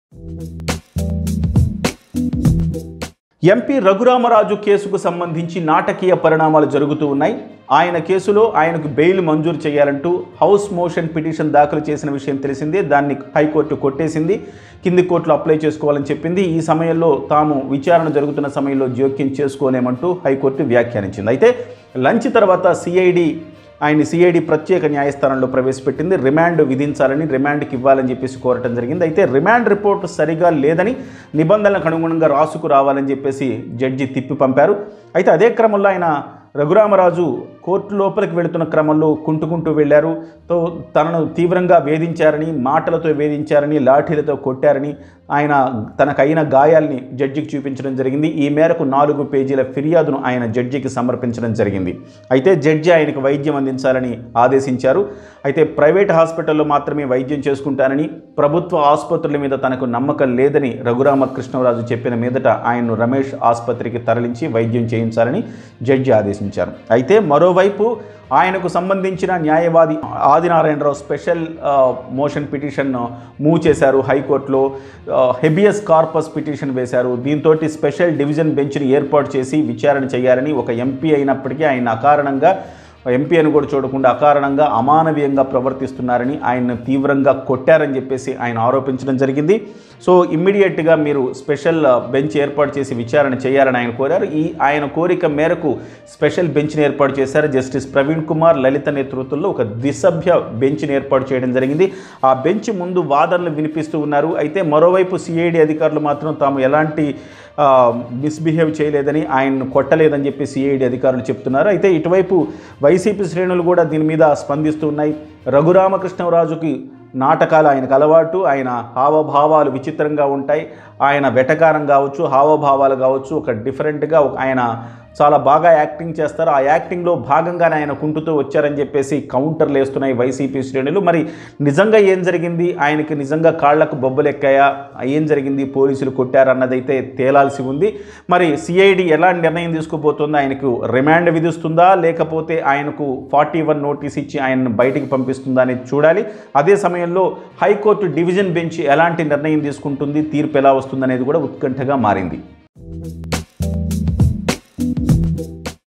MP Raghurama Raju కేసుకు సంబంధించి నాటకీయ పరిణామాలు జరుగుతూ ఉన్నాయి ఆయన కేసులో ఆయనకు బెయిల్ మంజూరు చేయాలంటూ హౌస్ మోషన్ పిటిషన్ దాఖలు చేసిన విషయం తెలిసిందే దాన్ని హైకోర్టు కొట్టేసింది కింది కోర్టులో అప్లై చేసుకోవాలని చెప్పింది ఈ సమయంలో తాము విచారణ జరుగుతున్న సమయంలో జోక్యం చేసుకోలేమంటూ హైకోర్టు వ్యాఖ్యానించింది అయితే లంచ్ తర్వాత సిఐడి ఆయన సిఐడి ప్రత్యేక న్యాయస్థానంలో ప్రవేశపెట్టింది రిమాండ్ విధించాలని రిమాండ్కి ఇవ్వాలని చెప్పేసి కోరటం జరిగింది అయితే రిమాండ్ రిపోర్ట్ సరిగా లేదని నిబంధనలకు అనుగుణంగా రాసుకు రావాలని చెప్పేసి జడ్జి తిప్పి పంపారు అయితే అదే క్రమంలో ఆయన రఘురామరాజు కోర్టు లోపలికి వెళుతున్న క్రమంలో కుంటుకుంటూ వెళ్ళారు తో తనను తీవ్రంగా వేధించారని మాటలతో వేధించారని లాఠీలతో కొట్టారని ఆయన తనకైన గాయాల్ని జడ్జికి చూపించడం జరిగింది ఈ మేరకు నాలుగు పేజీల ఫిర్యాదును ఆయన జడ్జికి సమర్పించడం జరిగింది అయితే జడ్జి ఆయనకు వైద్యం అందించాలని ఆదేశించారు అయితే ప్రైవేట్ హాస్పిటల్లో మాత్రమే వైద్యం చేసుకుంటానని ప్రభుత్వ ఆసుపత్రుల మీద తనకు నమ్మకం లేదని రఘురామకృష్ణరాజు చెప్పిన మీదట ఆయన్ను రమేష్ ఆసుపత్రికి తరలించి వైద్యం చేయించాలని జడ్జి ఆదేశించారు అయితే మరోవైపు ఆయనకు సంబంధించిన న్యాయవాది Adinarayanarao special uh, motion petition move చేశారు హైకోర్టులో ఆ, హెబియస్ కార్పస్ పిటిషన్ వేశారు దీంతో స్పెషల్ డివిజన్ బెంచ్ని ఏర్పాటు చేసి విచారణ చేయాలని ఒక ఎంపీ అయినప్పటికీ ఆయన అకారణంగా ఎంపీ అని కూడా చూడకుండా అకారణంగా అమానవీయంగా ప్రవర్తిస్తున్నారని ఆయన తీవ్రంగా కొట్టారని చెప్పేసి ఆయన ఆరోపించడం జరిగింది సో ఇమ్మీడియట్గా మీరు స్పెషల్ బెంచ్ ఏర్పాటు చేసి విచారణ చేయాలని ఆయన కోరారు ఈ ఆయన కోరిక మేరకు స్పెషల్ బెంచ్ని ఏర్పాటు చేశారు జస్టిస్ ప్రవీణ్ కుమార్ లలిత నేతృత్వంలో ఒక ద్విసభ్య బెంచ్ని ఏర్పాటు చేయడం జరిగింది ఆ బెంచ్ ముందు వాదనలు వినిపిస్తూ ఉన్నారు అయితే మరోవైపు సిఐడి అధికారులు మాత్రం తాము ఎలాంటి మిస్బిహేవ్ చేయలేదని ఆయన్ను కొట్టలేదని చెప్పి సిఐడి అధికారులు చెప్తున్నారు అయితే ఇటువైపు వైసీపీ శ్రేణులు కూడా దీని మీద స్పందిస్తూ ఉన్నాయి రఘురామకృష్ణరాజుకి నాటకాలు ఆయనకు అలవాటు ఆయన హావభావాలు విచిత్రంగా ఉంటాయి ఆయన వెటకారం కావచ్చు హావభావాలు కావచ్చు ఒక డిఫరెంట్గా ఒక ఆయన చాలా బాగా యాక్టింగ్ చేస్తారు ఆ యాక్టింగ్లో భాగంగానే ఆయన కుంటుతూ వచ్చారని చెప్పేసి కౌంటర్లు వేస్తున్నాయి వైసీపీ శ్రేణులు మరి నిజంగా ఏం జరిగింది ఆయనకి నిజంగా కాళ్లకు బొబ్బలు ఎక్కాయా ఏం జరిగింది పోలీసులు కొట్టారన్నదైతే తేలాల్సి ఉంది మరి సిఐడి ఎలాంటి నిర్ణయం తీసుకోబోతుందో ఆయనకు రిమాండ్ విధిస్తుందా లేకపోతే ఆయనకు ఫార్టీ వన్ నోటీస్ ఇచ్చి ఆయనను బయటికి పంపిస్తుందా అనేది చూడాలి అదే సమయంలో హైకోర్టు డివిజన్ బెంచ్ ఎలాంటి నిర్ణయం తీసుకుంటుంది తీర్పు ఎలా వస్తుందనేది కూడా ఉత్కంఠగా మారింది